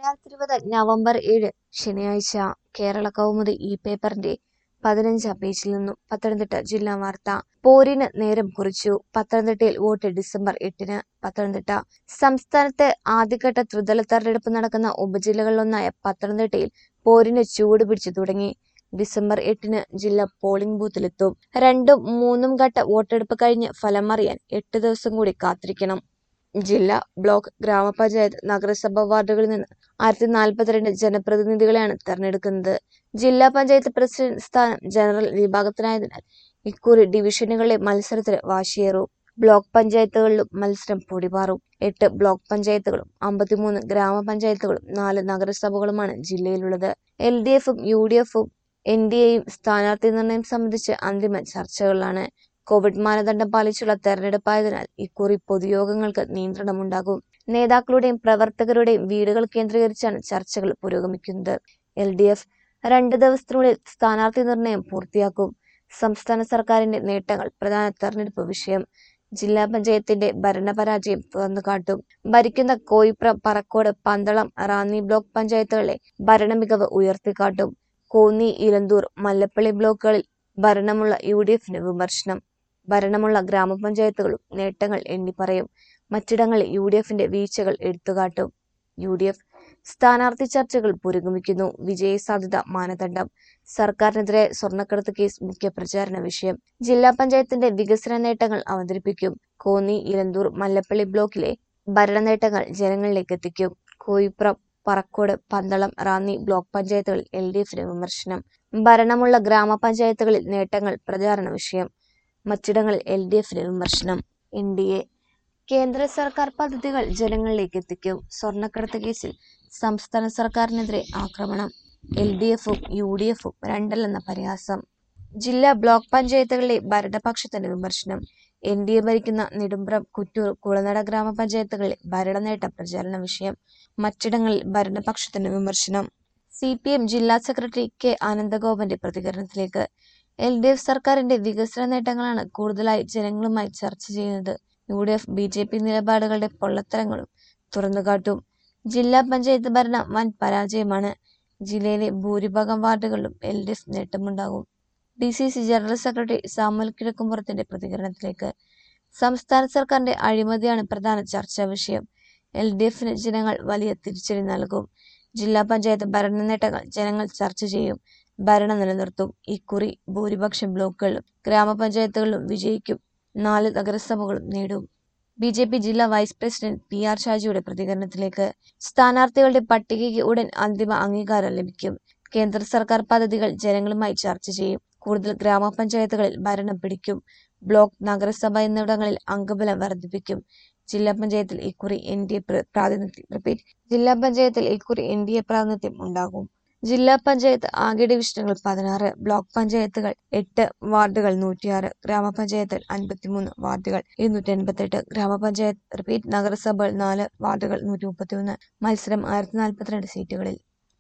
രണ്ടായിരത്തി ഇരുപത് നവംബർ ഏഴ് ശനിയാഴ്ച കേരള കൗമുദി ഈ പേപ്പറിന്റെ പതിനഞ്ചാം പേജിൽ നിന്നും പത്തനംതിട്ട ജില്ലാ വാർത്ത പോരിന് നേരം കുറിച്ചു പത്തനംതിട്ടയിൽ വോട്ട് ഡിസംബർ എട്ടിന് പത്തനംതിട്ട സംസ്ഥാനത്ത് ആദ്യഘട്ട ത്രിതല തെരഞ്ഞെടുപ്പ് നടക്കുന്ന ഉപജില്ലകളിലൊന്നായ പത്തനംതിട്ടയിൽ പോരിന് ചൂട് പിടിച്ചു തുടങ്ങി ഡിസംബർ എട്ടിന് ജില്ല പോളിംഗ് ബൂത്തിലെത്തും രണ്ടും മൂന്നും ഘട്ട വോട്ടെടുപ്പ് കഴിഞ്ഞ് ഫലം അറിയാൻ എട്ട് ദിവസം കൂടി കാത്തിരിക്കണം ജില്ല ബ്ലോക്ക് ഗ്രാമപഞ്ചായത്ത് നഗരസഭ വാർഡുകളിൽ നിന്ന് ആയിരത്തി നാൽപ്പത്തിരണ്ട് ജനപ്രതിനിധികളെയാണ് തെരഞ്ഞെടുക്കുന്നത് ജില്ലാ പഞ്ചായത്ത് പ്രസിഡന്റ് സ്ഥാനം ജനറൽ വിഭാഗത്തിനായതിനാൽ ഇക്കുറി ഡിവിഷനുകളിലെ മത്സരത്തിന് വാശിയേറും ബ്ലോക്ക് പഞ്ചായത്തുകളിലും മത്സരം പൊടിപാറും എട്ട് ബ്ലോക്ക് പഞ്ചായത്തുകളും അമ്പത്തിമൂന്ന് ഗ്രാമപഞ്ചായത്തുകളും നാല് നഗരസഭകളുമാണ് ജില്ലയിലുള്ളത് എൽ ഡി എഫും യു ഡി എഫും എൻ ഡി എയും സ്ഥാനാർത്ഥി നിർണയം സംബന്ധിച്ച് അന്തിമ ചർച്ചകളിലാണ് കോവിഡ് മാനദണ്ഡം പാലിച്ചുള്ള തെരഞ്ഞെടുപ്പായതിനാൽ ഇക്കുറി പൊതുയോഗങ്ങൾക്ക് നിയന്ത്രണമുണ്ടാകും നേതാക്കളുടെയും പ്രവർത്തകരുടെയും വീടുകൾ കേന്ദ്രീകരിച്ചാണ് ചർച്ചകൾ പുരോഗമിക്കുന്നത് എൽ ഡി എഫ് രണ്ട് ദിവസത്തിനുള്ളിൽ സ്ഥാനാർത്ഥി നിർണയം പൂർത്തിയാക്കും സംസ്ഥാന സർക്കാരിന്റെ നേട്ടങ്ങൾ പ്രധാന തെരഞ്ഞെടുപ്പ് വിഷയം ജില്ലാ പഞ്ചായത്തിന്റെ ഭരണപരാജയം തുറന്നു കാട്ടും ഭരിക്കുന്ന കോയിപ്രം പറക്കോട് പന്തളം റാന്നി ബ്ലോക്ക് പഞ്ചായത്തുകളിലെ ഭരണമികവ് ഉയർത്തിക്കാട്ടും കോന്നി ഇലന്തൂർ മല്ലപ്പള്ളി ബ്ലോക്കുകളിൽ ഭരണമുള്ള യു ഡി എഫിന് വിമർശനം ഭരണമുള്ള ഗ്രാമപഞ്ചായത്തുകളും നേട്ടങ്ങൾ എണ്ണിപ്പറയും മറ്റിടങ്ങളിൽ യു ഡി എഫിന്റെ വീഴ്ചകൾ എടുത്തുകാട്ടും യു ഡി എഫ് സ്ഥാനാർത്ഥി ചർച്ചകൾ പുരോഗമിക്കുന്നു വിജയ സാധ്യത മാനദണ്ഡം സർക്കാരിനെതിരെ സ്വർണ്ണക്കടത്ത് കേസ് മുഖ്യ പ്രചാരണ വിഷയം ജില്ലാ പഞ്ചായത്തിന്റെ വികസന നേട്ടങ്ങൾ അവതരിപ്പിക്കും കോന്നി ഇലന്തൂർ മല്ലപ്പള്ളി ബ്ലോക്കിലെ ഭരണ നേട്ടങ്ങൾ ജനങ്ങളിലേക്ക് എത്തിക്കും കോയിപ്രം പറക്കോട് പന്തളം റാന്നി ബ്ലോക്ക് പഞ്ചായത്തുകളിൽ എൽ ഡി എഫിന് വിമർശനം ഭരണമുള്ള ഗ്രാമപഞ്ചായത്തുകളിൽ നേട്ടങ്ങൾ പ്രചാരണ വിഷയം മറ്റിടങ്ങളിൽ എൽ ഡി എഫിന് വിമർശനം എൻ ഡി എ കേന്ദ്ര സർക്കാർ പദ്ധതികൾ ജനങ്ങളിലേക്ക് എത്തിക്കും സ്വർണ്ണക്കടത്ത് കേസിൽ സംസ്ഥാന സർക്കാരിനെതിരെ ആക്രമണം എൽ ഡി എഫും യു ഡി എഫും രണ്ടല്ലെന്ന പരിഹാസം ജില്ലാ ബ്ലോക്ക് പഞ്ചായത്തുകളിലെ ഭരണപക്ഷത്തിന്റെ വിമർശനം എൻ ഡി എ ഭരിക്കുന്ന നെടുമ്പ്രം കുറ്റൂർ കുളനട ഗ്രാമപഞ്ചായത്തുകളിലെ ഭരണനേട്ട പ്രചാരണ വിഷയം മറ്റിടങ്ങളിൽ ഭരണപക്ഷത്തിന്റെ വിമർശനം സി പി എം ജില്ലാ സെക്രട്ടറി കെ ആനന്ദഗോപന്റെ പ്രതികരണത്തിലേക്ക് എൽ ഡി എഫ് സർക്കാരിന്റെ വികസന നേട്ടങ്ങളാണ് കൂടുതലായി ജനങ്ങളുമായി ചർച്ച ചെയ്യുന്നത് U D F B J P നിലപാടുകളുടെ പൊള്ളത്തരങ്ങളും തുറന്നുകാട്ടും ജില്ലാ പഞ്ചായത്ത് ഭരണം വൻ പരാജയമാണ് ജില്ലയിലെ ഭൂരിഭാഗം വാർഡുകളിലും എൽ ഡി എഫ് നേട്ടമുണ്ടാകും D C C general secretary Samuel കിഴക്കുംപുറത്തിന്റെ പ്രതികരണത്തിലേക്ക് സംസ്ഥാന സർക്കാരിന്റെ അഴിമതിയാണ് പ്രധാന ചർച്ചാ വിഷയം എൽ ഡി എഫിന് ജനങ്ങൾ വലിയ തിരിച്ചടി നൽകും ജില്ലാ പഞ്ചായത്ത് ഭരണ നേട്ടങ്ങൾ ജനങ്ങൾ ചർച്ച ചെയ്യും ഭരണം നിലനിർത്തും ഇക്കുറി ഭൂരിപക്ഷം ബ്ലോക്കുകളിലും ഗ്രാമപഞ്ചായത്തുകളിലും വിജയിക്കും നാല് നഗരസഭകളും നേടും ബി ജെ പി ജില്ലാ വൈസ് പ്രസിഡന്റ് പി ആർ ഷാജിയുടെ പ്രതികരണത്തിലേക്ക് സ്ഥാനാർത്ഥികളുടെ പട്ടികയ്ക്ക് ഉടൻ അന്തിമ അംഗീകാരം ലഭിക്കും കേന്ദ്ര സർക്കാർ പദ്ധതികൾ ജനങ്ങളുമായി ചർച്ച ചെയ്യും കൂടുതൽ ഗ്രാമപഞ്ചായത്തുകളിൽ ഭരണം പിടിക്കും ബ്ലോക്ക് നഗരസഭ എന്നിവിടങ്ങളിൽ അംഗബലം വർദ്ധിപ്പിക്കും ജില്ലാ പഞ്ചായത്തിൽ ഇക്കുറി എൻ ഡി എ പ്രാതിനിധ്യം റിപ്പീറ്റ് ജില്ലാ പഞ്ചായത്തിൽ ഇക്കുറി എൻ ഡി എ പ്രാതിനിധ്യം ഉണ്ടാകും ജില്ലാ പഞ്ചായത്ത് ആകെ ഡിവിഷനുകൾ പതിനാറ് ബ്ലോക്ക് പഞ്ചായത്തുകൾ എട്ട് വാർഡുകൾ നൂറ്റിയാറ് ഗ്രാമപഞ്ചായത്തിൽ അൻപത്തിമൂന്ന് വാർഡുകൾ ഇരുന്നൂറ്റി എൺപത്തെട്ട് ഗ്രാമപഞ്ചായത്ത് റിപ്പീറ്റ് നഗരസഭകൾ നാല് വാർഡുകൾ നൂറ്റി മുപ്പത്തിയൊന്ന് മത്സരം ആയിരത്തി നാൽപ്പത്തിരണ്ട് സീറ്റുകളിൽ